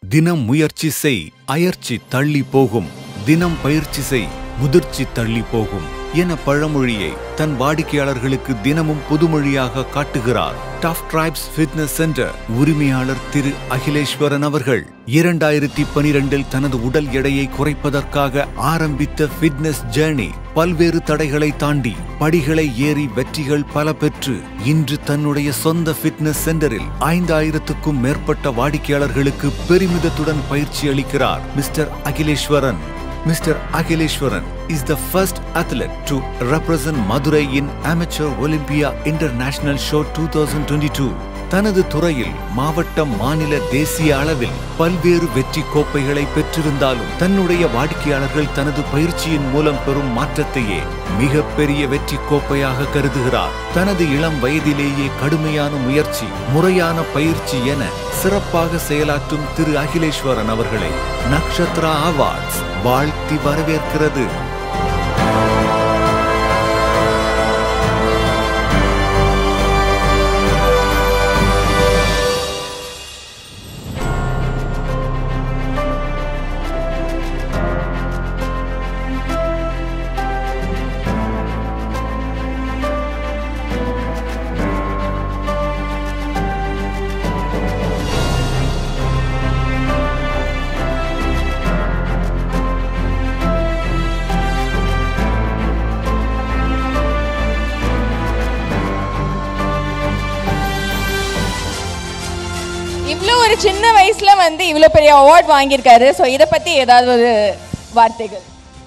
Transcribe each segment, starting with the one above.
தினம் முயற்சி செய் அயற்சி தள்ளி போகும் தினம் பயிற்சி செய் முதிர்ச்சி தள்ளி போகும் என பழமொழியை தன் வாடிக்கையாளர்களுக்கு தினமும் புதுமொழியாக காட்டுகிறார் டஃப் டிரைப்ஸ் ஃபிட்னஸ் சென்டர் உரிமையாளர் திரு அகிலேஸ்வரன் அவர்கள் இரண்டாயிரத்தி பனிரெண்டில் தனது உடல் எடையை குறைப்பதற்காக ஆரம்பித்த ஃபிட்னஸ் ஜேர்னி பல்வேறு தடைகளை தாண்டி படிகளை ஏறி வெற்றிகள் பல பெற்று இன்று தன்னுடைய சொந்த ஃபிட்னஸ் சென்டரில் ஐந்தாயிரத்துக்கும் மேற்பட்ட வாடிக்கையாளர்களுக்கு பெருமிதத்துடன் பயிற்சி அளிக்கிறார் mister Akhileshwaran Mr. Akhileshwaran is the first athlete to represent Madurai in Amateur Olympia International Show 2022. தனது துறையில் மாவட்டம் மாநில தேசிய அளவில் பல்வேறு வெற்றி கோப்பைகளை பெற்றிருந்தாலும் தன்னுடைய வாடிக்கையாளர்கள் தனது பயிற்சியின் மூலம் பெறும் மாற்றத்தையே மிகப்பெரிய வெற்றி கோப்பையாக கருதுகிறார் தனது இளம் வயதிலேயே கடுமையான முயற்சி முறையான பயிற்சி என சிறப்பாக செயலாற்றும் திரு அகிலேஸ்வரன் அவர்களை நக்ஷத்ரா அவார்ட்ஸ் வாழ்த்தி வரவேற்கிறது இவ்வளோ ஒரு சின்ன வயசுல வந்து இவ்வளோ பெரிய அவார்ட் வாங்கியிருக்காரு ஸோ இதை பத்தி ஏதாவது ஒரு வார்த்தைகள்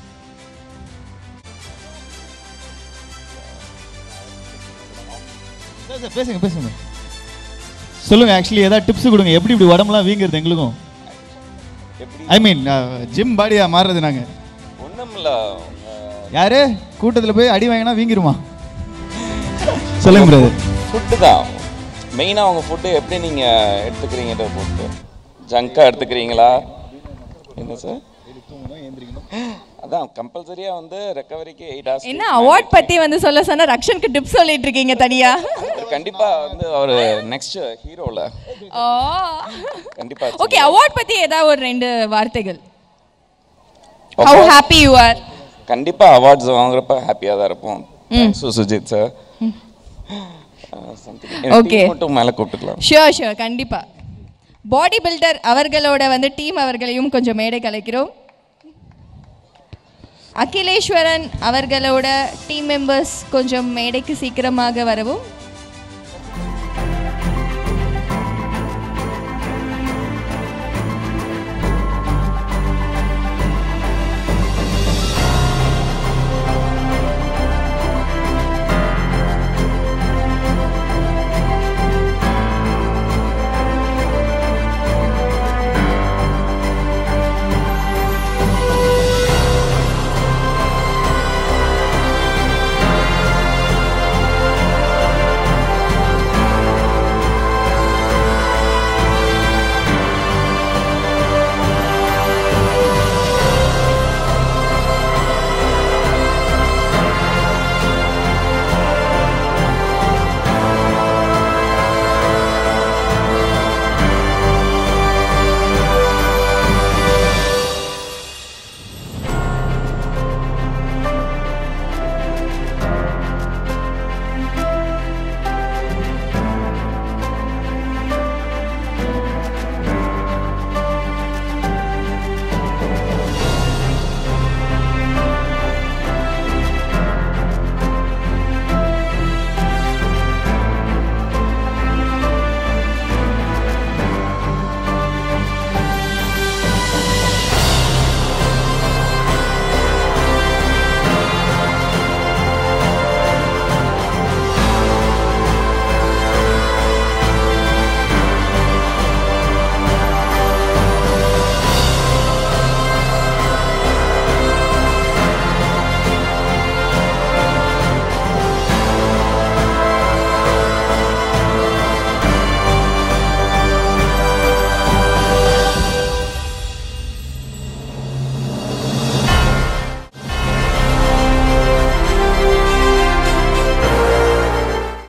சார், சார், பேசுங்க பேசுங்க சொல்லுங்க ஆக்சுவலி ஏதாவது டிப்ஸ் கொடுங்க எப்படி இப்படி உடம்புலாம் வீங்குறது எங்களுக்கும் ஐ மீன் ஜிம் பாடியா மாறுறது நாங்க ஒன்றும் இல்லை யாரு கூட்டத்துல போய் அடி வாங்கினா வீங்கிருமா சொல்லுங்க பிரதர் ஃபுட்டு தான் மெயினாக உங்கள் ஃபுட்டு எப்படி நீங்கள் எடுத்துக்கிறீங்கன்ற ஃபுட்டு ஜங்காக எடுத்துக்கிறீங்களா என்ன சார் அதான் கம்பல்சரியாக வந்து ரெக்கவரிக்கு எயிட் ஹவர்ஸ் என்ன அவார்ட் பத்தி வந்து சொல்ல சொன்னா ரக்ஷனுக்கு டிப்ஸ் சொல்லிட்டு இருக்கீங்க தனியா கண்டிப்பாக வந்து அவர் நெக்ஸ்ட் ஹீரோவில் ஓ கண்டிப்பாக ஓகே அவார்ட் பத்தி ஏதாவது ஒரு ரெண்டு வார்த்தைகள் ஹவு ஹாப்பி யூ ஆர் கண்டிப்பாக அவார்ட்ஸ் வாங்குறப்ப ஹாப்பியாக தான் இருப்போம் தேங்க்ஸ் சுஜித் சார் Okay. மட்டும் மேலே கூப்பிட்டுக்கலாம் ஷியோர் ஷியோர் கண்டிப்பா பாடி பில்டர் அவர்களோட வந்து டீம் அவர்களையும் கொஞ்சம் மேடை கலைக்கிறோம் அகிலேஸ்வரன் அவர்களோட டீம் மெம்பர்ஸ் கொஞ்சம் மேடைக்கு சீக்கிரமாக வரவும்